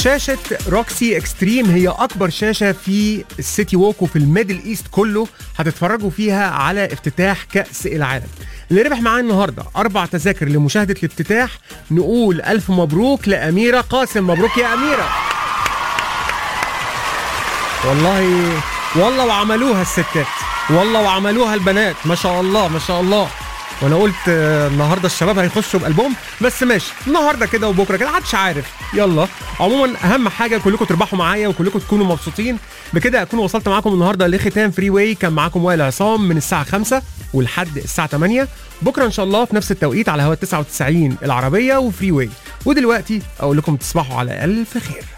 شاشة روكسي اكستريم هي أكبر شاشة في السيتي ووك وفي الميدل ايست كله هتتفرجوا فيها على افتتاح كأس العالم اللي ربح معانا النهارده أربع تذاكر لمشاهدة الافتتاح نقول ألف مبروك لأميرة قاسم مبروك يا أميرة والله والله وعملوها الستات والله وعملوها البنات ما شاء الله ما شاء الله وانا قلت آه، النهارده الشباب هيخشوا بقلبهم بس ماشي النهارده كده وبكره كده محدش عارف يلا عموما اهم حاجه كلكم تربحوا معايا وكلكم تكونوا مبسوطين بكده اكون وصلت معاكم النهارده لختام فري واي كان معاكم وائل عصام من الساعه 5 ولحد الساعه 8 بكره ان شاء الله في نفس التوقيت على هوا 99 العربيه وفري واي ودلوقتي اقول لكم تصبحوا على الف خير